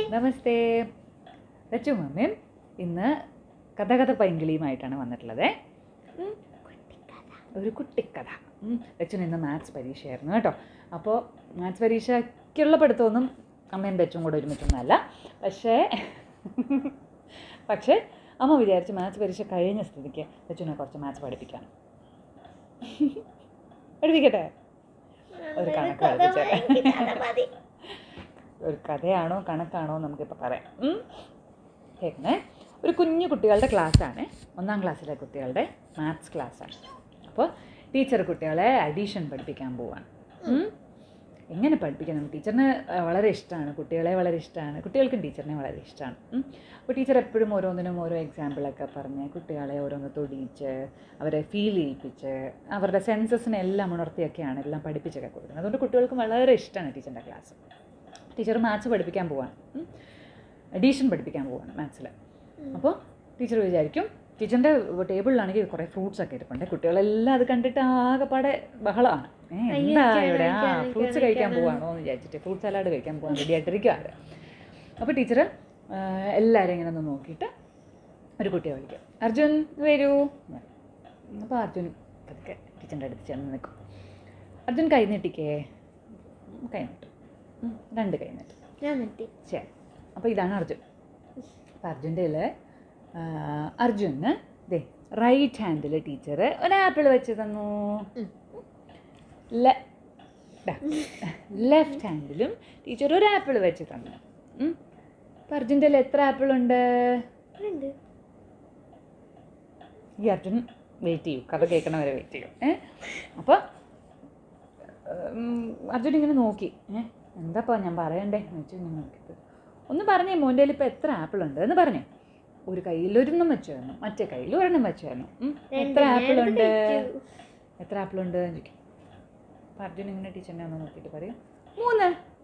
നമസ്തേ ലച്ചു മമ്മയും ഇന്ന് കഥകഥ പൈങ്കിളിയുമായിട്ടാണ് വന്നിട്ടുള്ളത് ഉം. ഒരു കുട്ടിക്കഥ ഉം. ലച്ചുന് ഇന്ന് മാത്സ് പരീക്ഷയായിരുന്നു കേട്ടോ അപ്പോൾ മാത്സ് പരീക്ഷയ്ക്കുള്ള പഠിത്തമൊന്നും അമ്മയും ബെച്ചും കൂടെ ഒരുമിച്ചൊന്നുമല്ല പക്ഷേ പക്ഷേ അമ്മ വിചാരിച്ച് മാത്സ് പരീക്ഷ കഴിഞ്ഞ സ്ഥിതിക്ക് ലച്ചുനെ കുറച്ച് മാത്സ് പഠിപ്പിക്കാം പഠിപ്പിക്കട്ടെ ഒരു കണക്ക് പഠിപ്പിച്ചേരാം ഒരു കഥയാണോ കണക്കാണോ നമുക്കിപ്പോൾ പറയാം ഉം. കേൾക്കണേ ഒരു കുഞ്ഞു കുട്ടികളുടെ ക്ലാസ്സാണ് ഒന്നാം ക്ലാസ്സിലെ കുട്ടികളുടെ മാത്സ് ക്ലാസ്സാണ് അപ്പോൾ ടീച്ചർ കുട്ടികളെ അഡീഷൻ പഠിപ്പിക്കാൻ പോവാണ് ഉം. എങ്ങനെ പഠിപ്പിക്കണം ടീച്ചറിന് അഹ് വളരെ ഇഷ്ടമാണ് കുട്ടികളെ വളരെ ഇഷ്ടമാണ് കുട്ടികൾക്കും ടീച്ചറിനെ വളരെ ഇഷ്ടമാണ് ഉം. അപ്പോൾ ടീച്ചർ എപ്പോഴും ഓരോന്നിനും ഓരോ എക്സാമ്പിളൊക്കെ പറഞ്ഞ് കുട്ടികളെ ഓരോന്ന് തൊടിയിച്ച് അവരെ ഫീൽ ചെയ്യിപ്പിച്ച് അവരുടെ സെൻസസിനെ എല്ലാം ഉണർത്തിയൊക്കെയാണ് എല്ലാം പഠിപ്പിച്ചൊക്കെ കൊടുക്കുന്നത് അതുകൊണ്ട് കുട്ടികൾക്കും വളരെ ഇഷ്ടമാണ് ടീച്ചറിൻ്റെ ക്ലാസ് ടീച്ചർ മാത്സ് പഠിപ്പിക്കാൻ പോവാണ് അഡീഷൻ പഠിപ്പിക്കാൻ പോവാണ് മാത്സിൽ അപ്പോൾ ടീച്ചർ വിചാരിക്കും ടീച്ചറിൻ്റെ ടേബിളിലാണെങ്കിൽ കുറേ ഫ്രൂട്ട്സ് ഒക്കെ ഇരിപ്പുണ്ട് കുട്ടികളെല്ലാം അത് കണ്ടിട്ട് ആകെപ്പാടെ ബഹളമാണ് ഏ എന്താ ഇവിടെ ആ ഫ്രൂട്ട്സ് കഴിക്കാൻ പോവാണോ എന്ന് വിചാരിച്ചിട്ട് ഫ്രൂട്ട് സലാഡ് കഴിക്കാൻ പോകാൻ റെഡി ആയിട്ടിരിക്കുകയാണ് അപ്പോൾ ടീച്ചർ എല്ലാവരും ഇങ്ങനെ ഒന്ന് നോക്കിയിട്ട് ഒരു കുട്ടിയെ വിളിക്കും അർജുൻ വരൂ അപ്പോൾ അർജുൻ പതുക്കെ ടീച്ചറിൻ്റെ അടുത്ത് ചെന്ന് നിൽക്കും അർജുൻ കൈ നീട്ടിക്കേ കൈ നീട്ടും ഉം, രണ്ട് കൈ നീട്ടും ഞാൻ നെട്ടി ശരി അപ്പോൾ ഇതാണ് അർജുൻ അപ്പോൾ അർജുൻ്റെ അർജുന് ദേ റൈറ്റ് ഹാൻഡിൽ ടീച്ചർ ഒരു ആപ്പിൾ വെച്ച് തന്നു ലെഫ്റ്റ് ഹാൻഡിലും ടീച്ചർ ഒരു ആപ്പിൾ വെച്ച് തന്നു ഉം. അപ്പോൾ അർജുൻ്റെ എത്ര ആപ്പിൾ ഉണ്ട് ഉണ്ട് ഈ അർജുൻ വെയിറ്റ് ചെയ്യും കഥ കേൾക്കണ വരെ വെയിറ്റ് ചെയ്യും ഏ അപ്പോൾ അർജുൻ ഇങ്ങനെ നോക്കി ഏ എന്താപ്പാ ഞാൻ പറയണ്ടേ എന്ന് വെച്ചു ഇങ്ങനെ നോക്കിയിട്ട് ഒന്ന് പറഞ്ഞേ മോൻ്റെ കയ്യിൽ ഇപ്പോൾ എത്ര ആപ്പിൾ ഉണ്ട് എന്ന് പറഞ്ഞേ ഒരു കയ്യിൽ ഒരെണ്ണം വെച്ച് തന്നു മറ്റേ കയ്യിൽ ഒരെണ്ണം വെച്ച് തന്നു ഉം. എത്ര ആപ്പിൾ ഉണ്ട് എത്ര ആപ്പിൾ ഉണ്ട് എന്ന് ചോദിക്കും അപ്പോൾ അർജുൻ ഇങ്ങനെ ടീച്ചറിനെ ഒന്ന് നോക്കിയിട്ട് പറയും മൂന്ന്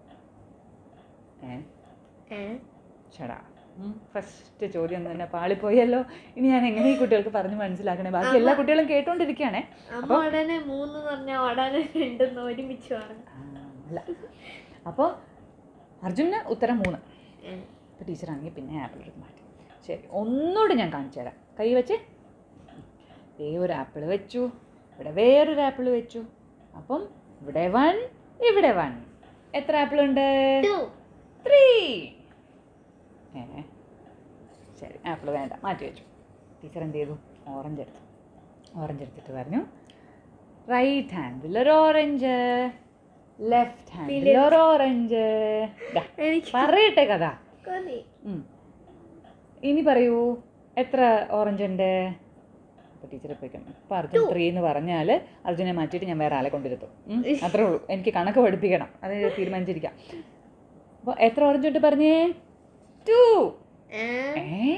ഏ ഷടാ ഫസ്റ്റ് ചോദ്യം തന്നെ പാളിപ്പോയല്ലോ ഇനി ഞാൻ എങ്ങനെ ഈ കുട്ടികൾക്ക് പറഞ്ഞ് മനസ്സിലാക്കണേ ബാക്കി എല്ലാ കുട്ടികളും കേട്ടോണ്ടിരിക്കുകയാണേ അമ്മ ഉടനെ മൂന്ന് പറഞ്ഞ ഉടനെ രണ്ടെന്ന് ഒരുമിച്ച് പറഞ്ഞു ആ, അല്ല അപ്പോൾ അർജുന് ഉത്തരം മൂന്ന് അപ്പോൾ ടീച്ചറാണെങ്കിൽ പിന്നെ ആപ്പിൾ എടുത്ത് മാറ്റി ശരി ഒന്നുകൂടി ഞാൻ കാണിച്ചു തരാം കൈ വെച്ച് ദേ ഒരു ആപ്പിൾ വെച്ചു ഇവിടെ വേറൊരു ആപ്പിൾ വെച്ചു അപ്പം ഇവിടെ വൺ ഇവിടെ വൺ എത്ര ആപ്പിൾ ഉണ്ട് ത്രീ ഏ ശരി ആപ്പിൾ വേണ്ട മാറ്റി വെച്ചു ടീച്ചർ എന്ത് ചെയ്തു ഓറഞ്ച് എടുത്തു ഓറഞ്ച് എടുത്തിട്ട് പറഞ്ഞു റൈറ്റ് ഹാൻഡിൽ ഒരു ഓറഞ്ച് ലെഫ്റ്റ് ഹാൻഡിൽ ഒരു ഓറഞ്ച് എനിക്ക് പറയട്ടെ കഥ കൊതി. ഉം. ഇനി പറയൂ എത്ര ഓറഞ്ച് ഉണ്ട് അപ്പോൾ ടീച്ചർ പോയിക്കും ഇപ്പോൾ അർജുൻ ത്രീ എന്ന് പറഞ്ഞാൽ അർജുനെ മാറ്റിയിട്ട് ഞാൻ വേറെ ആളെ കൊണ്ടിരുത്തും ഉം. അത്രേ ഉള്ളൂ എനിക്ക് കണക്ക് പഠിപ്പിക്കണം അത് തീരുമാനിച്ചിരിക്കാം അപ്പോൾ എത്ര ഓറഞ്ച് ഉണ്ട് പറഞ്ഞേ ടു ഏ? ഏ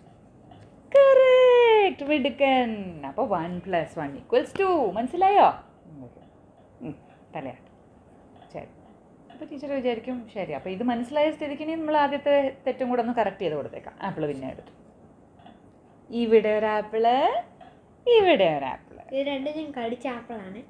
കറക്റ്റ് മിടുക്കൻ അപ്പോൾ one plus one equals two മനസ്സിലായോ ഉം, തലയാട്ട് ശരി അപ്പോൾ ടീച്ചർ വിചാരിക്കും ശരി അപ്പോൾ ഇത് മനസ്സിലായ സ്ഥിതിക്ക് ഇനി നമ്മൾ ആദ്യത്തെ തെറ്റും കൂടെ ഒന്ന് കറക്റ്റ് ചെയ്ത് കൊടുത്തേക്കാം ആപ്പിൾ പിന്നെ എടുത്തു ഇവിടെ ഒരു ആപ്പിള് ഇവിടെ ഒരു ആപ്പിള് ഇത് രണ്ടും ഞാൻ കടിച്ച ആപ്പിളാണ്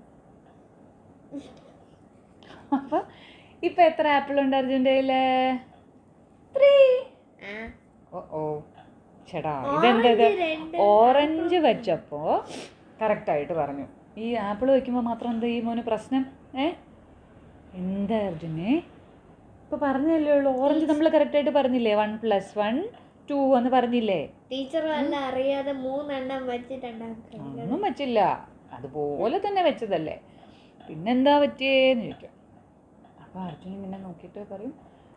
അപ്പോൾ ഇപ്പം എത്ര ആപ്പിൾ ഉണ്ട് അർജുൻ്റെ കയ്യിൽ ത്രീ ആ. ഓ ഓ ചേട്ടാ ഇതെന്തത് ഓറഞ്ച് രണ്ട് ഓറഞ്ച് വെച്ചപ്പോൾ കറക്റ്റായിട്ട് പറഞ്ഞു ഈ ആപ്പിൾ വെക്കുമ്പോൾ മാത്രം എന്താ ഈ മോന് പ്രശ്നം ഏ എന്താ അർജുനെ ഇപ്പോൾ പറഞ്ഞല്ലേ ഉള്ളൂ ഓറഞ്ച് നമ്മൾ കറക്റ്റായിട്ട് പറഞ്ഞില്ലേ വൺ പ്ലസ് വൺ ടു എന്ന് പറഞ്ഞില്ലേ ടീച്ചർ വല്ല അറിയാതെ മൂന്നെണ്ണം വെച്ചിട്ടുണ്ടാക്കും ഒന്നും വെച്ചില്ല അതുപോലെ തന്നെ വെച്ചതല്ലേ പിന്നെന്താ പറ്റിയേന്ന് ചോദിക്കും അപ്പോൾ അർജുൻ ഇങ്ങനെ നോക്കിയിട്ട് പറയും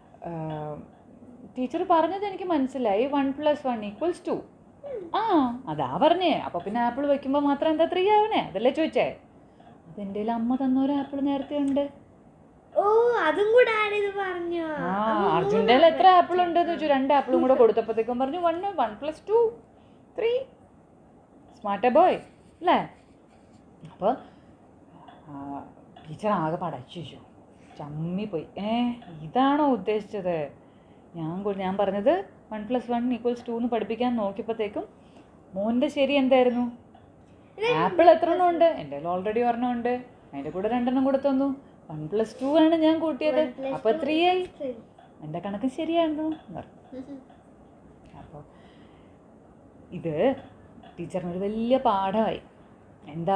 ടീച്ചർ പറഞ്ഞത് എനിക്ക് മനസ്സിലായി one plus one equals two ആ അതാ പറഞ്ഞേ അപ്പോൾ പിന്നെ ആപ്പിൾ വെക്കുമ്പോൾ മാത്രം എന്താ ത്രീ ആവണേ അതല്ലേ ചോദിച്ചേ അതെൻ്റെ അമ്മ തന്നൊരു ആപ്പിൾ നേരത്തെ ഉണ്ട് ഓ അതും കൂടെ ആഡ് ചെയ്ത് പറഞ്ഞു ആ അർജുൻ്റെ എത്ര ആപ്പിൾ ഉണ്ട് എന്ന് ചോദിച്ചു രണ്ട് ആപ്പിളും കൂടെ കൊടുത്തപ്പോഴത്തേക്കും പറഞ്ഞു one one plus two three smart boy അല്ലേ അപ്പോൾ ടീച്ചർ ആകെ പടച്ചു ചമ്മിപ്പോയി ഏ ഇതാണോ ഉദ്ദേശിച്ചത് ഞാൻ കൊ- ഞാൻ പറഞ്ഞത് one plus one equals two എന്ന് പഠിപ്പിക്കാൻ നോക്കിയപ്പോഴത്തേക്കും മോൻ്റെ ശരി എന്തായിരുന്നു ആപ്പിൾ എത്ര എണ്ണം ഉണ്ട് എൻ്റെ കയ്യിൽ ഓൾറെഡി ഒരെണ്ണം ഉണ്ട് അതിൻ്റെ കൂടെ രണ്ടെണ്ണം കൂടെ തന്നു വൺ പ്ലസ് ടു ആണ് ഞാൻ കൂട്ടിയത് അപ്പോൾ ത്രീ ആയി എൻ്റെ കണക്ക് ശരിയായിരുന്നു എന്ന് പറഞ്ഞു അപ്പോൾ ഇത് ടീച്ചറിനൊരു വലിയ പാഠമായി എന്താ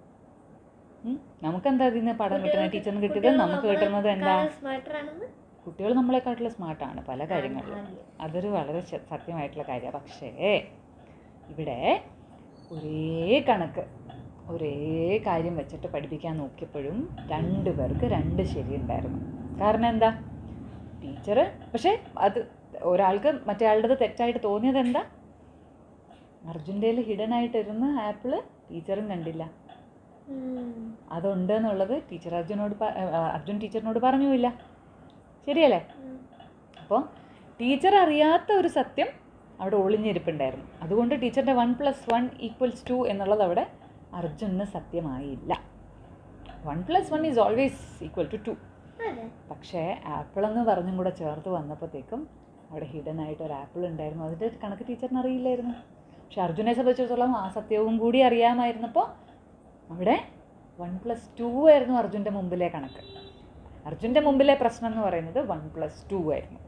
ഉം? നമുക്കെന്താ ഇതിന് പാഠം കിട്ടുന്നത് ടീച്ചറിന് കിട്ടിയത് നമുക്ക് കിട്ടുന്നത് എന്താ സ്മാർട്ടർ ആണെന്ന് കുട്ടികൾ നമ്മളെക്കാട്ടിലും സ്മാർട്ടാണ് പല കാര്യങ്ങളിലും അറിയാം. അതൊരു വളരെ ശ- സത്യമായിട്ടുള്ള കാര്യമാണ് പക്ഷേ ഇവിടെ ഒരേ കണക്ക് ഒരേ കാര്യം വെച്ചിട്ട് പഠിപ്പിക്കാൻ നോക്കിയപ്പോഴും രണ്ട് പേർക്ക് രണ്ട് ശരിയുണ്ടായിരുന്നു കാരണം എന്താ ടീച്ചർ പക്ഷേ അത് ഒരാൾക്ക് മറ്റേ ആളുടേത് തെറ്റായിട്ട് തോന്നിയത് എന്താ അർജുൻ്റെ ഹിഡൻ ആയിട്ടിരുന്ന ആപ്പിള് ടീച്ചറും കണ്ടില്ല ഉം. അതുണ്ട് എന്നുള്ളത് ടീച്ചർ അർജുനോട് പ- ആ, അർജുൻ ടീച്ചറിനോട് പറഞ്ഞുമില്ല ശരിയല്ലേ ഉം. അപ്പോൾ ടീച്ചർ അറിയാത്ത ഒരു സത്യം അവിടെ ഒളിഞ്ഞിരിപ്പുണ്ടായിരുന്നു അതുകൊണ്ട് ടീച്ചറിൻ്റെ one plus one equals two എന്നുള്ളത് അവിടെ അർജുനന് സത്യമായില്ല one plus one is always equal to two അതെ പക്ഷേ ആപ്പിൾ എന്ന് പറഞ്ഞും കൂടെ ചേർത്ത് വന്നപ്പോഴത്തേക്കും അവിടെ ഹിഡൻ ആയിട്ട് ഒരു ആപ്പിൾ ഉണ്ടായിരുന്നു അതിൻ്റെ കണക്ക് ടീച്ചറിന് അറിയില്ലായിരുന്നു പക്ഷെ അർജുനെ സംബന്ധിച്ചിടത്തോളം ആ സത്യവും കൂടി അറിയാമായിരുന്നപ്പോൾ അവിടെ വൺ പ്ലസ് ടു ആയിരുന്നു അർജുൻ്റെ മുമ്പിലെ കണക്ക് അർജുൻ്റെ മുമ്പിലെ പ്രശ്നം എന്ന് പറയുന്നത് വൺ പ്ലസ് ടു ആയിരുന്നു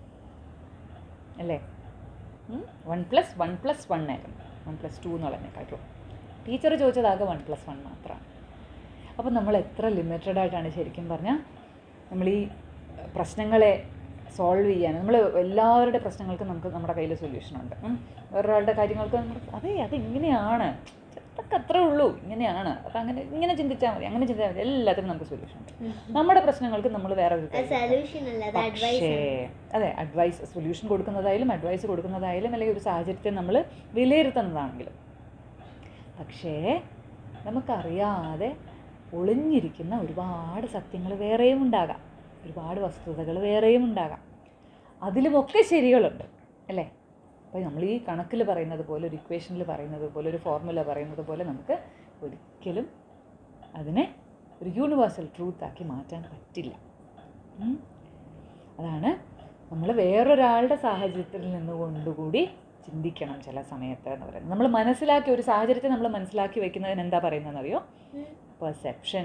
അല്ലേ one plus one plus one ആയിരുന്നു വൺ പ്ലസ് ടു എന്നുള്ളതിനെക്കാട്ടും ടീച്ചർ ചോദിച്ചതാകെ വൺ പ്ലസ് വൺ മാത്രമാണ് അപ്പോൾ നമ്മൾ എത്ര ലിമിറ്റഡ് ആയിട്ടാണ് ശരിക്കും പറഞ്ഞാൽ നമ്മൾ ഈ പ്രശ്നങ്ങളെ സോൾവ് ചെയ്യാൻ നമ്മൾ എല്ലാവരുടെ പ്രശ്നങ്ങൾക്കും നമുക്ക് നമ്മുടെ കയ്യിൽ സൊല്യൂഷനുണ്ട് ഉം. വേറൊരാളുടെ കാര്യങ്ങൾക്ക് നമ്മൾ അതെ അത് ഇങ്ങനെയാണ് അതൊക്കെ അത്രേ ഉള്ളൂ ഇങ്ങനെയാണ് അത് അങ്ങനെ ഇങ്ങനെ ചിന്തിച്ചാൽ മതി അങ്ങനെ ചിന്തിച്ചാൽ മതി എല്ലാത്തിനും നമുക്ക് സൊല്യൂഷൻ ഉണ്ട് നമ്മുടെ പ്രശ്നങ്ങൾക്ക് നമ്മൾ വേറെ ഒരു കാര്യം സൊല്യൂഷൻ അല്ല അത് അഡ്വൈസ് പക്ഷേ അതെ അഡ്വൈസ് സൊല്യൂഷൻ കൊടുക്കുന്നതായാലും അഡ്വൈസ് കൊടുക്കുന്നതായാലും അല്ലെങ്കിൽ ഒരു സാഹചര്യത്തെ നമ്മൾ വിലയിരുത്തുന്നതാണെങ്കിലും പക്ഷേ നമുക്കറിയാതെ ഒളിഞ്ഞിരിക്കുന്ന ഒരുപാട് സത്യങ്ങൾ വേറെയും ഉണ്ടാകാം ഒരുപാട് വസ്തുതകൾ വേറെയും ഉണ്ടാകാം അതിലുമൊക്കെ ശരികളുണ്ട് അല്ലേ അപ്പോൾ നമ്മൾ ഈ കണക്കിൽ പറയുന്നത് പോലെ ഒരു ഇക്വേഷനിൽ പറയുന്നത് പോലെ ഒരു ഫോർമുല പറയുന്നത് പോലെ നമുക്ക് ഒരിക്കലും അതിനെ ഒരു യൂണിവേഴ്സൽ ട്രൂത്താക്കി മാറ്റാൻ പറ്റില്ല ഉം. അതാണ് നമ്മൾ വേറൊരാളുടെ സാഹചര്യത്തിൽ നിന്നുകൊണ്ടുകൂടി ചിന്തിക്കണം ചില സമയത്ത് എന്ന് പറയുന്നത് നമ്മൾ മനസ്സിലാക്കി ഒരു സാഹചര്യത്തെ നമ്മൾ മനസ്സിലാക്കി വെക്കുന്നതിന് എന്താ പറയുന്നതെന്നറിയോ പെർസെപ്ഷൻ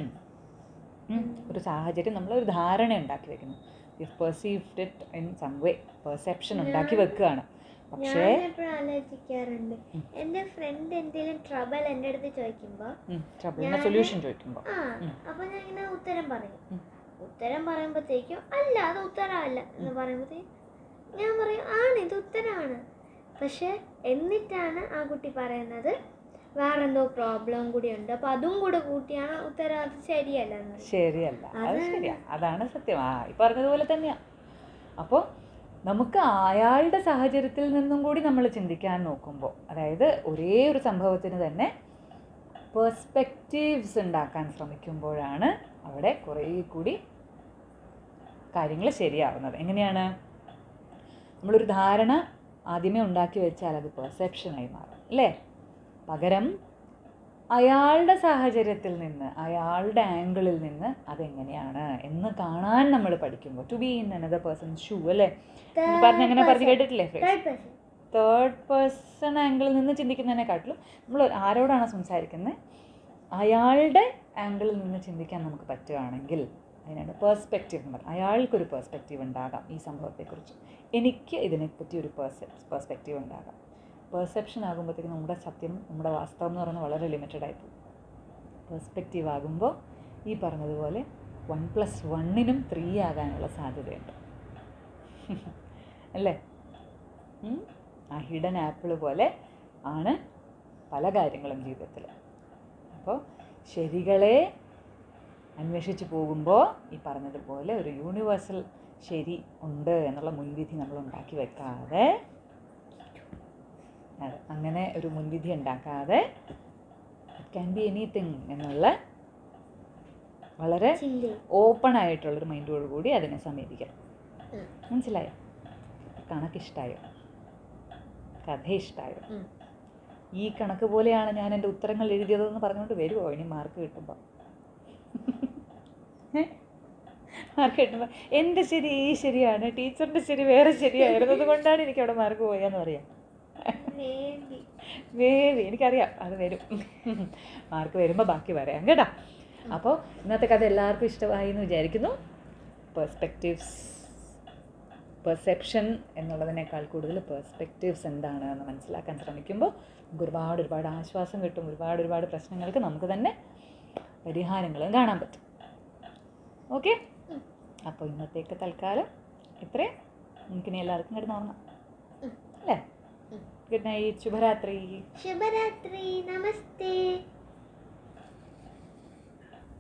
ഒരു സാഹചര്യം നമ്മൾ ഒരു ധാരണ ഉണ്ടാക്കി വെക്കുന്നു you perceived it in some way perception ഉണ്ടാക്കി വെക്കുകയാണ് പക്ഷേ ഞാൻ എപ്പോഴും ആലോചിക്കാറുണ്ട് എന്റെ ഫ്രണ്ട് എന്തെങ്കിലും ട്രബിൾ എൻ്റെ അടുത്ത് ചോദിക്കുമ്പോ ട്രബിളിൻ്റെ സൊല്യൂഷൻ ചോദിക്കുമ്പോൾ ആ അപ്പൊ ഞാൻ ഇങ്ങനെ ഉത്തരം പറയും ഉം. ഉത്തരം പറയുമ്പോഴത്തേക്കും അല്ല അത് ഉത്തരമല്ല എന്ന് പറയുമ്പോഴത്തേക്കും ഞാൻ പറയും ആണ് ഇത് ഉത്തരമാണ് പക്ഷെ എന്നിട്ടാണ് ആ കുട്ടി പറയുന്നത് വേറെന്തോ പ്രോബ്ലം കൂടി ഉണ്ട് അപ്പൊ അതും കൂടെ കൂട്ടിയാണ് ഉത്തരം അത് ശരിയല്ല എന്ന് പറയും. ശരിയല്ല അത് അതാണ്. ശരിയാ അതാണ് സത്യം ആ ഈ പറഞ്ഞതുപോലെ തന്നെയാ അപ്പോൾ നമുക്ക് അയാളുടെ സാഹചര്യത്തിൽ നിന്നും കൂടി നമ്മൾ ചിന്തിക്കാൻ നോക്കുമ്പോൾ അതായത് ഒരേ ഒരു സംഭവത്തിന് തന്നെ പെർസ്പെക്റ്റീവ്സ് ഉണ്ടാക്കാൻ ശ്രമിക്കുമ്പോഴാണ് അവിടെ കുറേ കൂടി കാര്യങ്ങൾ ശരിയാവുന്നത് എങ്ങനെയാണ് നമ്മളൊരു ധാരണ ആദ്യമേ ഉണ്ടാക്കി വെച്ചാൽ അത് പെർസെപ്ഷനായി മാറും അല്ലേ പകരം അയാളുടെ സാഹചര്യത്തിൽ നിന്ന് അയാളുടെ ആംഗിളിൽ നിന്ന് അതെങ്ങനെയാണ് എന്ന് കാണാൻ നമ്മൾ പഠിക്കുമ്പോൾ to be in another person shoe അല്ലേ പറഞ്ഞ അങ്ങനെ പറഞ്ഞു കേട്ടിട്ടില്ലേ Third person. തേർഡ് പേഴ്സൺ ആംഗിളിൽ നിന്ന് ചിന്തിക്കുന്നതിനെക്കാട്ടിലും നമ്മൾ ആരോടാണ് സംസാരിക്കുന്നത് അയാളുടെ ആംഗിളിൽ നിന്ന് ചിന്തിക്കാൻ നമുക്ക് പറ്റുകയാണെങ്കിൽ അതിനാണ് പേഴ്സ്പെക്റ്റീവ് എന്ന് പറയുന്നത് അയാൾക്കൊരു പേഴ്സ്പെക്റ്റീവ് ഉണ്ടാകാം ഈ സംഭവത്തെക്കുറിച്ച് എനിക്ക് ഇതിനെപ്പറ്റി ഒരു പേഴ്സെ പേഴ്സ്പെക്റ്റീവ് ഉണ്ടാകാം പെർസെപ്ഷൻ ആകുമ്പോഴത്തേക്കും നമ്മുടെ സത്യം നമ്മുടെ വാസ്തവം എന്ന് പറയുന്നത് വളരെ ലിമിറ്റഡ് ആയി പോകും പെർസ്പെക്റ്റീവ് ആകുമ്പോൾ ഈ പറഞ്ഞതുപോലെ വൺ പ്ലസ് വണ്ണിനും ത്രീ ആകാനുള്ള സാധ്യതയുണ്ട് അല്ലേ ഉം? ആ ഹിഡൻ ആപ്പിൾ പോലെ ആണ് പല കാര്യങ്ങളും ജീവിതത്തിൽ അപ്പോൾ ശരികളെ അന്വേഷിച്ച് പോകുമ്പോൾ ഈ പറഞ്ഞതുപോലെ ഒരു യൂണിവേഴ്സൽ ശരി ഉണ്ട് എന്നുള്ള മുൻവിധി നമ്മൾ ഉണ്ടാക്കി വെക്കാതെ അതെ, അങ്ങനെ ഒരു മുൻവിധി ഉണ്ടാക്കാതെ ഇറ്റ് ക്യാൻ ബി എനിത്തിങ് എന്നുള്ള വളരെ ചിന്തയും ഓപ്പൺ ആയിട്ടുള്ളൊരു മൈൻഡോട് കൂടി അതിനെ സമീപിക്കണം ഉം. മനസ്സിലായോ കണക്കിഷ്ടായോ കഥ ഇഷ്ടമായോ ഉം. ഈ കണക്ക് പോലെയാണ് ഞാൻ എൻ്റെ ഉത്തരങ്ങൾ എഴുതിയതെന്ന് പറഞ്ഞുകൊണ്ട് വരുമോ ഇനി മാർക്ക് കിട്ടുമ്പോൾ മാർക്ക് കിട്ടുമ്പോൾ എൻ്റെ ശരി ഈ ശരിയാണ് ടീച്ചറിൻ്റെ ശരി വേറെ ശരിയായിരുന്നു അതുകൊണ്ടാണ് എനിക്ക് അവിടെ മാർക്ക് പോയെന്ന് പറയാം Maybe. വേവി എനിക്കറിയാം അത് വരും മാർക്ക് വരുമ്പോൾ ബാക്കി പറയാം കേട്ടോ അപ്പോൾ ഇന്നത്തെ കഥ എല്ലാവർക്കും ഇഷ്ടമായി എന്ന് വിചാരിക്കുന്നു പെർസ്പെക്റ്റീവ്സ് പെർസെപ്ഷൻ എന്നുള്ളതിനേക്കാൾ കൂടുതൽ പെർസ്പെക്റ്റീവ്സ് എന്താണ് എന്ന് മനസ്സിലാക്കാൻ ശ്രമിക്കുമ്പോൾ നമുക്ക് ഒരുപാട് ഒരുപാട് ആശ്വാസം കിട്ടും ഒരുപാട് ഒരുപാട് പ്രശ്നങ്ങൾക്ക് നമുക്ക് തന്നെ പരിഹാരങ്ങളും കാണാൻ പറ്റും ഓക്കെ അപ്പോൾ ഇന്നത്തേക്ക് തൽക്കാലം ഇത്രയും നമുക്കിനി എല്ലാവർക്കും കിടന്ന് ഉറങ്ങാം അല്ലേ ഗുഡ് നൈറ്റ് ശുഭരാത്രി ശുഭരാത്രി നമസ്തേ